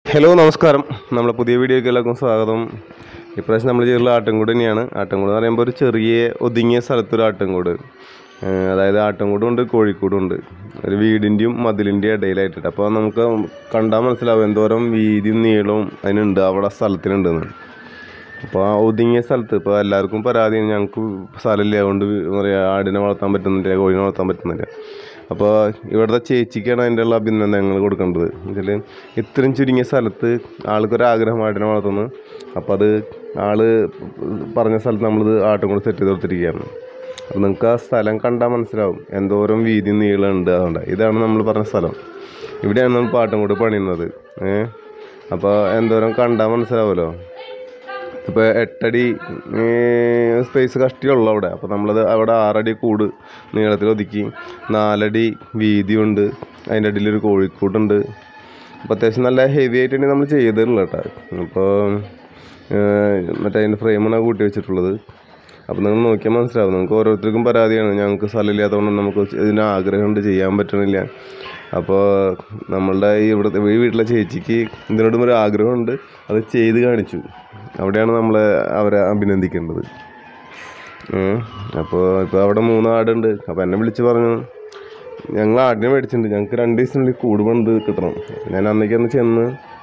Hello നമസ്കാരം നമ്മുടെ പുതിയ വീഡിയോയ്ക്ക് എല്ലാവർക്കും സ്വാഗതം ഇപ്രാവശ്യം നമ്മൾ ചെയ്തിട്ടുള്ള ആട്ടിൻകൂട് തന്നെയാണ് ആട്ടിൻകൂട് എന്ന് പറയുമ്പോൾ ഒരു ചെറിയ ഒതുങ്ങിയ സ്ഥലത്തൊരു ആട്ടിൻകൂട് ഏഹ് അതായത് ആട്ടിൻകൂടും ഉണ്ട് കോഴിക്കൂടും ഉണ്ട് ഒരു വീടിൻ്റെയും മതിലിൻ്റെയും ഇടയിലായിട്ടിട്ട് അപ്പോൾ നമുക്ക് കണ്ടാൽ മനസ്സിലാവും എന്തോരം വീതിയും നീളവും അതിനുണ്ട് അവിടെ സ്ഥലത്തിനുണ്ടെന്ന് അപ്പോൾ ആ ഒതുങ്ങിയ സ്ഥലത്ത് ഇപ്പോൾ എല്ലാവർക്കും പരാതി ഞങ്ങൾക്ക് സ്ഥലമില്ല അതുകൊണ്ട് എന്താ പറയുക ആടിനെ വളർത്താൻ പറ്റുന്നില്ല കോഴിനെ വളർത്താൻ പറ്റുന്നില്ല അപ്പോൾ ഇവിടുത്തെ ചേച്ചിക്കാണ് അതിൻ്റെ ഉള്ള അഭിനന്ദനങ്ങൾ കൊടുക്കേണ്ടത് എന്നുവെച്ചാൽ ഇത്രയും ചുരുങ്ങിയ സ്ഥലത്ത് ആൾക്കൊരു ആഗ്രഹം ആടിനെ വളർത്തുന്നു അപ്പോൾ അത് ആൾ പറഞ്ഞ സ്ഥലത്ത് നമ്മളിത് ആട്ടും കൂടെ സെറ്റ് ചെയ്ത് കൊടുത്തിരിക്കുകയാണ് അപ്പോൾ നിങ്ങൾക്ക് ആ സ്ഥലം കണ്ടാൽ മനസ്സിലാവും എന്തോരം വീതി നീളമുണ്ട് അതുകൊണ്ട് ഇതാണ് നമ്മൾ പറഞ്ഞ സ്ഥലം ഇവിടെയാണ് നമ്മൾ പാട്ടും കൂടെ പണിയുന്നത് ഏഹ് അപ്പോൾ എന്തോരം കണ്ടാൽ മനസ്സിലാവുമല്ലോ ഇപ്പോൾ എട്ടടി സ്പേസ് കഷ്ടിയുള്ളൂ അവിടെ അപ്പോൾ നമ്മളത് അവിടെ ആറടി കൂട് നീളത്തിൽ ഒതുക്കി നാലടി വീതിയുണ്ട് അതിൻ്റെ ഇടയിൽ ഒരു കോഴിക്കൂട്ടുണ്ട് അപ്പോൾ അത്യാവശ്യം നല്ല ഹെവി ആയിട്ട് തന്നെ നമ്മൾ ചെയ്തിട്ടുള്ള കേട്ടോ അപ്പോൾ മറ്റേ അതിൻ്റെ ഫ്രെയിമാണ് കൂട്ടി വെച്ചിട്ടുള്ളത് അപ്പോൾ നിങ്ങൾ നോക്കിയാൽ മനസ്സിലാവും നിങ്ങൾക്ക് ഓരോരുത്തർക്കും പരാതിയാണ് ഞങ്ങൾക്ക് സ്ഥലമില്ലാത്തതുകൊണ്ട് നമുക്ക് ഇതിന് ആഗ്രഹമുണ്ട് ചെയ്യാൻ പറ്റണില്ല അപ്പോൾ നമ്മളുടെ ഈ ഇവിടുത്തെ ഈ വീട്ടിലെ ചേച്ചിക്ക് ഇതിനോടും ഒരു ആഗ്രഹമുണ്ട് അത് ചെയ്ത് കാണിച്ചു അവിടെയാണ് നമ്മൾ അവരെ അഭിനന്ദിക്കേണ്ടത് ഉം. അപ്പോൾ ഇപ്പോൾ അവിടെ മൂന്ന് ആടുണ്ട് അപ്പോൾ എന്നെ വിളിച്ച് പറഞ്ഞു ഞങ്ങൾ ആടിനെ മേടിച്ചിട്ടുണ്ട് ഞങ്ങൾക്ക് രണ്ട് ദിവസത്തിനുള്ളിൽ കൂട് പണിത് കിട്ടണം ഞാൻ അന്നേക്ക് ഒന്ന് ചെന്ന്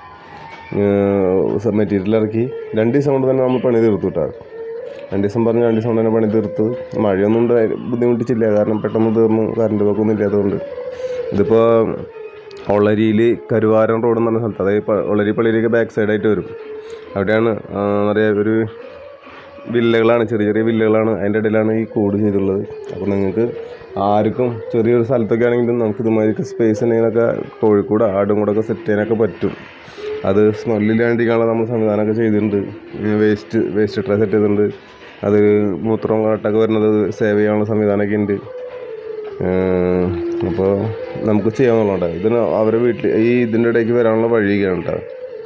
മെറ്റീരിയൽ ഇറക്കി രണ്ട് ദിവസം കൊണ്ട് തന്നെ നമ്മൾ പണി തീർത്തു കേട്ടോ രണ്ട് ദിവസം പറഞ്ഞ് രണ്ട് ദിവസം കൊണ്ട് തന്നെ പണി തീർത്ത് മഴയൊന്നും ഉണ്ട് ബുദ്ധിമുട്ടിച്ചില്ല കാരണം പെട്ടെന്ന് തീർന്നു കറണ്ട് പോക്കൊന്നും ഇല്ലാത്തതുകൊണ്ട് ഇതിപ്പോൾ ഒളരിയിൽ കരുവാരം റോഡ് എന്ന് പറഞ്ഞ സ്ഥലത്ത് അതായത് ഇപ്പോൾ ഒളരി പള്ളിയിലേക്ക് ബാക്ക് സൈഡായിട്ട് വരും അവിടെയാണ് ആ, എന്താ പറയുക ഒരു വില്ലകളാണ് ചെറിയ ചെറിയ വില്ലകളാണ് അതിൻ്റെ ഇടയിലാണ് ഈ കൂട് ചെയ്തിട്ടുള്ളത് അപ്പോൾ നിങ്ങൾക്ക് ആർക്കും ചെറിയൊരു സ്ഥലത്തൊക്കെ ആണെങ്കിലും നമുക്ക് ഇതുമാതിരി സ്പേസ് ഉണ്ടെങ്കിലൊക്കെ കോഴിക്കൂട് ആടും കൂടെ ഒക്കെ സെറ്റ് ചെയ്യാനൊക്കെ പറ്റും അത് സ്മെല്ലില്ലാണ്ടിരിക്കാനുള്ള നമ്മൾ സംവിധാനമൊക്കെ ചെയ്തിട്ടുണ്ട് വേസ്റ്റ് വേസ്റ്റ് ട്രേ സെറ്റ് ചെയ്തിട്ടുണ്ട് അത് മൂത്രം കാട്ടൊക്കെ വരുന്നത് സേവ് ചെയ്യാനുള്ള സംവിധാനമൊക്കെ ഉണ്ട് അപ്പോൾ നമുക്ക് ചെയ്യാമെന്നുള്ളത് ഇതിന് അവരെ വീട്ടിൽ ഈ ഇതിൻ്റെ ഇടയ്ക്ക് വരാനുള്ള വഴിയൊക്കെയാണ് കേട്ടോ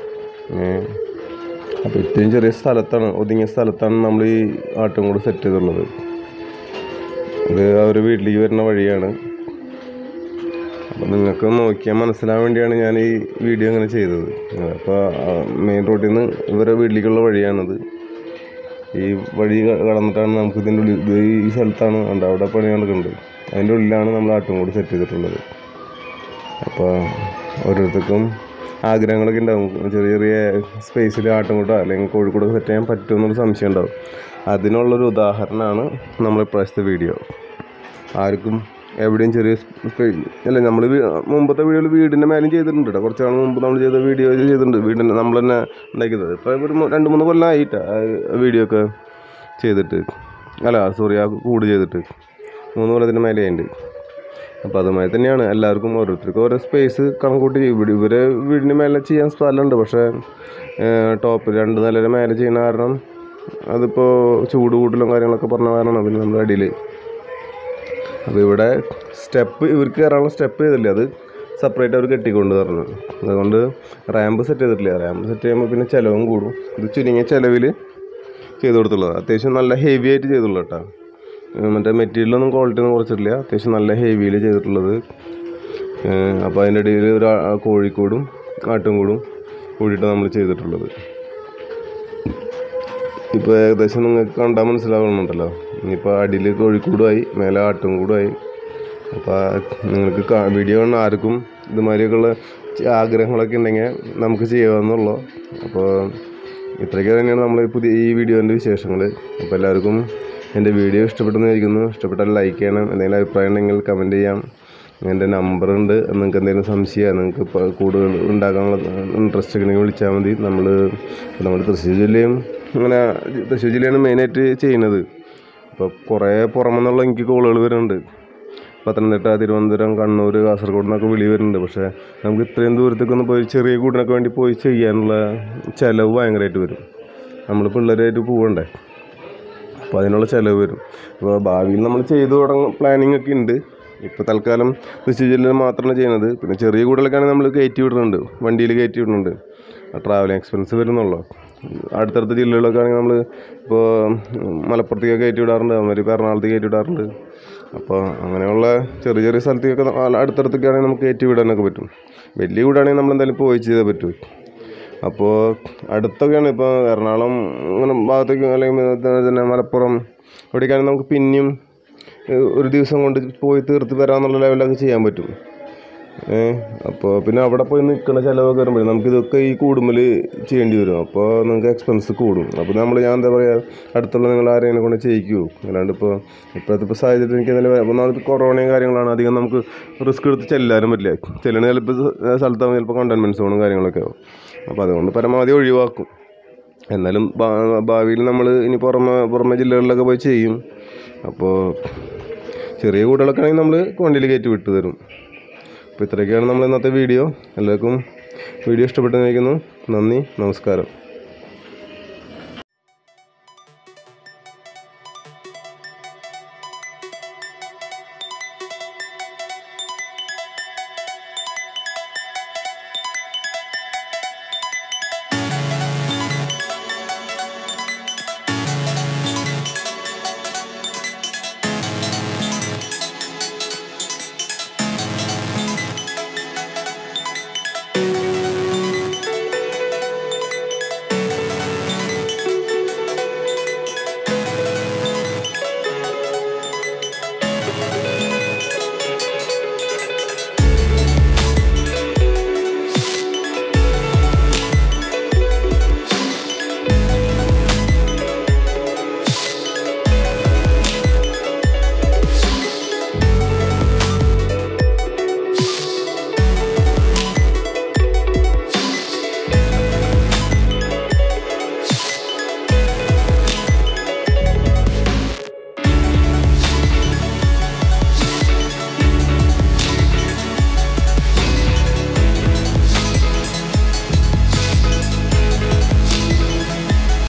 അപ്പോൾ ഇത്രയും ചെറിയ സ്ഥലത്താണ് ഒതുങ്ങിയ സ്ഥലത്താണ് നമ്മൾ ഈ ആട്ടും കൂടെ സെറ്റ് ചെയ്തിട്ടുള്ളത് ഇത് അവരുടെ വീട്ടിലേക്ക് വരുന്ന വഴിയാണ് അപ്പോൾ നിങ്ങൾക്ക് നോക്കിയാൽ മനസ്സിലാവാൻ വേണ്ടിയാണ് ഞാൻ ഈ വീഡിയോ ഇങ്ങനെ ചെയ്തത് അപ്പോൾ മെയിൻ റോഡിൽ നിന്ന് ഇവരുടെ വീട്ടിലേക്കുള്ള വഴിയാണിത് ഈ വഴി ക- കടന്നിട്ടാണ് നമുക്ക് ഇതിൻ്റെ ഉള്ളിൽ ഇത് ഈ സ്ഥലത്താണ് ഉണ്ട് അവിടെ പണി നടക്കുന്നുണ്ട് അതിൻ്റെ ഉള്ളിലാണ് നമ്മൾ ആട്ടും കൂടി സെറ്റ് ചെയ്തിട്ടുള്ളത് അപ്പോൾ ഓരോരുത്തർക്കും ആഗ്രഹങ്ങളൊക്കെ ഉണ്ടാവും ചെറിയ ചെറിയ സ്പേസിൽ ആട്ടും കൂട്ടോ അല്ലെങ്കിൽ കോഴിക്കോട് സെറ്റ് ചെയ്യാൻ പറ്റുമെന്നൊരു സംശയം ഉണ്ടാവും അതിനുള്ളൊരു ഉദാഹരണമാണ് നമ്മൾ ഇപ്രാവശ്യത്തെ വീഡിയോ ആർക്കും എവിടെയും ചെറിയ സ്പേ- അല്ല നമ്മൾ മുമ്പത്തെ വീഡിയോയിൽ വീടിൻ്റെ മേലും ചെയ്തിട്ടുണ്ട് കേട്ടോ കുറച്ച് നാൾ മുമ്പ് നമ്മൾ ചെയ്ത വീഡിയോ ചെയ്തിട്ടുണ്ട് വീടിൻ്റെ നമ്മൾ തന്നെ ഉണ്ടാക്കിയത് ഇപ്പോൾ ഒരു മൂ- രണ്ട് മൂന്ന് കൊല്ലമായിട്ടാ വീഡിയോ ഒക്കെ ചെയ്തിട്ട് അല്ല സോറി ആ കൂട് ചെയ്തിട്ട് മൂന്ന് കൊല്ലത്തിന് മേലെ ആയിട്ടുണ്ട് അപ്പോൾ അതുമായി തന്നെയാണ് എല്ലാവർക്കും ഓരോരുത്തർക്കും ഓരോ സ്പേസ് കണക്കൂട്ടി ഇവിടെ ഇവരെ വീടിന് മേലെ ചെയ്യാൻ സ്ഥലമുണ്ട് പക്ഷേ ടോപ്പ് രണ്ട് നിലയുടെ മേലെ ചെയ്യുന്ന കാരണം അതിപ്പോൾ ചൂട് കൂട്ടലും കാര്യങ്ങളൊക്കെ പറഞ്ഞ കാരണമാണ് പിന്നെ നമ്മുടെ അടിയിൽ അപ്പോൾ ഇവിടെ സ്റ്റെപ്പ് ഇവർക്ക് കയറാനുള്ള സ്റ്റെപ്പ് ചെയ്തില്ല അത് സെപ്പറേറ്റ് അവർ കെട്ടിക്കൊണ്ട് പറഞ്ഞു അതുകൊണ്ട് റാമ്പ് സെറ്റ് ചെയ്തിട്ടില്ല റാമ്പ് സെറ്റ് ചെയ്യുമ്പോൾ പിന്നെ ചിലവും കൂടും ഇത് ചുരുങ്ങിയ ചിലവിൽ ചെയ്ത് കൊടുത്തുള്ളത് അത്യാവശ്യം നല്ല ഹെവി ആയിട്ട് ചെയ്തുള്ളൂ കേട്ടോ ഏഹ് മറ്റേ മെറ്റീരിയലൊന്നും ക്വാളിറ്റി ഒന്നും കുറച്ചിട്ടില്ല അത്യാവശ്യം നല്ല ഹെവിയിൽ ചെയ്തിട്ടുള്ളത് ഏഹ് അപ്പോൾ അതിൻ്റെ ഇടയിൽ ഒരു ആ- കോഴിക്കോടും ആട്ടും കൂടും കൂടിയിട്ട് നമ്മൾ ചെയ്തിട്ടുള്ളത് ഇപ്പോൾ ഏകദേശം നിങ്ങൾക്ക് കണ്ടാൽ മനസ്സിലാവുന്നുണ്ടല്ലോ ഇനിയിപ്പോൾ അടിയിൽ കോഴിക്കൂടുമായി മേലെ ആട്ടും കൂടുമായി അപ്പോൾ നിങ്ങൾക്ക് കാ- വീഡിയോ കാണുന്ന ആർക്കും ഇതുമാതിരിയൊക്കെയുള്ള ചെ- ആഗ്രഹങ്ങളൊക്കെ ഉണ്ടെങ്കിൽ നമുക്ക് ചെയ്യാവുന്നുള്ളൂ അപ്പോൾ ഇത്രയൊക്കെ തന്നെയാണ് നമ്മൾ പുതിയ ഈ വീഡിയോൻ്റെ വിശേഷങ്ങൾ അപ്പോൾ എല്ലാവർക്കും എൻ്റെ വീഡിയോ ഇഷ്ടപ്പെട്ടെന്ന് വിചാരിക്കുന്നു ഇഷ്ടപ്പെട്ടാൽ ലൈക്ക് ചെയ്യണം എന്തെങ്കിലും അഭിപ്രായം ഉണ്ടെങ്കിൽ കമൻറ്റ് ചെയ്യാം എൻ്റെ നമ്പറുണ്ട് നിങ്ങൾക്ക് എന്തെങ്കിലും സംശയം നിങ്ങൾക്ക് ഇപ്പോൾ കൂടുതൽ ഉണ്ടാക്കാനുള്ള ഇൻട്രസ്റ്റ് ഒക്കെ ഉണ്ടെങ്കിൽ വിളിച്ചാൽ മതി നമ്മൾ നമ്മുടെ തൃശ്ശൂർ ജില്ലയും അങ്ങനെ തൃശ്ശൂർ ജില്ലയാണ് മെയിനായിട്ട് ചെയ്യുന്നത് അപ്പോൾ കുറേ പുറമെന്നുള്ള എനിക്ക് കോളുകൾ വരുന്നുണ്ട് പത്തനംതിട്ട തിരുവനന്തപുരം കണ്ണൂർ കാസർഗോഡ് നിന്നൊക്കെ വിളി വരുന്നുണ്ട് പക്ഷേ നമുക്ക് ഇത്രയും ദൂരത്തേക്കൊന്ന് പോയി ചെറിയ കൂടിനൊക്കെ വേണ്ടി പോയി ചെയ്യാനുള്ള ചിലവ് ഭയങ്കരമായിട്ട് വരും നമ്മൾ പിള്ളേരായിട്ട് പോകണ്ടേ അപ്പോൾ അതിനുള്ള ചിലവ് വരും അപ്പോൾ ഭാവിയിൽ നമ്മൾ ചെയ്തു തുടങ്ങും പ്ലാനിങ് ഒക്കെ ഉണ്ട് ഇപ്പോൾ തൽക്കാലം തൃശ്ശൂർ ജില്ലയിൽ മാത്രമാണ് ചെയ്യുന്നത് പിന്നെ ചെറിയ കൂടുതലൊക്കെയാണെങ്കിൽ നമ്മൾ കയറ്റി വിടുന്നുണ്ട് വണ്ടിയിൽ കയറ്റി വിടുന്നുണ്ട് ട്രാവലിംഗ് എക്സ്പെൻസ് വരുന്നുള്ളൂ അടുത്തടുത്ത ജില്ലകളിലൊക്കെ ആണെങ്കിൽ നമ്മൾ ഇപ്പോൾ മലപ്പുറത്തേക്ക് കയറ്റി വിടാറുണ്ട് അതുമാതിരി ഇപ്പോൾ എറണാകുളത്തേക്ക് കയറ്റി വിടാറുണ്ട് അപ്പോൾ അങ്ങനെയുള്ള ചെറിയ ചെറിയ സ്ഥലത്തേക്കൊക്കെ ന- അടുത്തടുത്തൊക്കെ ആണെങ്കിൽ നമുക്ക് കയറ്റി വിടാനൊക്കെ പറ്റും വലിയ വീടാണെങ്കിൽ നമ്മൾ എന്തായാലും പോയി ചെയ്തേ പറ്റൂ അപ്പോൾ അടുത്തൊക്കെയാണ് ഇപ്പോൾ എറണാകുളം അങ്ങനെ ഭാഗത്തേക്ക് അല്ലെങ്കിൽ തന്നെ മലപ്പുറം ഇവിടേക്കാണെങ്കിൽ നമുക്ക് പിന്നെയും ഏഹ്, ഒരു ദിവസം കൊണ്ട് പോയി തീർത്ത് വരാമെന്നുള്ള ലെവലൊക്കെ ചെയ്യാൻ പറ്റും ഏഹ് അപ്പോൾ പിന്നെ അവിടെ പോയി നിൽക്കുന്ന ചിലവൊക്കെ വരുമ്പോൾ നമുക്ക് ഇതൊക്കെ ഈ കൂടുമ്പോൾ ചെയ്യേണ്ടി വരും അപ്പോൾ നിങ്ങൾക്ക് എക്സ്പെൻസ് കൂടും അപ്പോൾ നമ്മൾ ഞാൻ എന്താ പറയുക അടുത്തുള്ള നിങ്ങൾ ആരെങ്കിലും കൊണ്ട് ചെയ്യിക്കുമോ അല്ലാണ്ട് ഇപ്പോൾ ഇപ്പോഴത്തെ ഇപ്പോൾ സാഹചര്യത്തിൽ എനിക്ക് നല്ല ഒന്നാമത് കൊറോണയും കാര്യങ്ങളാണ് അധികം നമുക്ക് റിസ്ക് എടുത്ത് ചെല്ലാനും പറ്റില്ല ചെല്ലണ ചിലപ്പോൾ സ്ഥലത്താകുമ്പോൾ ചിലപ്പോൾ കണ്ടെയ്ൻമെൻറ്റ് സോണും കാര്യങ്ങളൊക്കെ ആവും അപ്പോൾ അതുകൊണ്ട് പരമാവധി ഒഴിവാക്കും എന്നാലും ഭാ- ഭാവിയിൽ നമ്മൾ ഇനി പുറമെ പുറമെ ജില്ലകളിലൊക്കെ പോയി ചെയ്യും അപ്പോൾ ചെറിയ കൂട്ടുകളൊക്കെ ആണെങ്കിൽ നമ്മൾ വണ്ടിയിൽ കയറ്റി വിട്ടു തരും അപ്പോൾ ഇത്രയൊക്കെയാണ് നമ്മൾ ഇന്നത്തെ വീഡിയോ എല്ലാവർക്കും വീഡിയോ ഇഷ്ടപ്പെട്ടെന്ന് നന്ദി നമസ്കാരം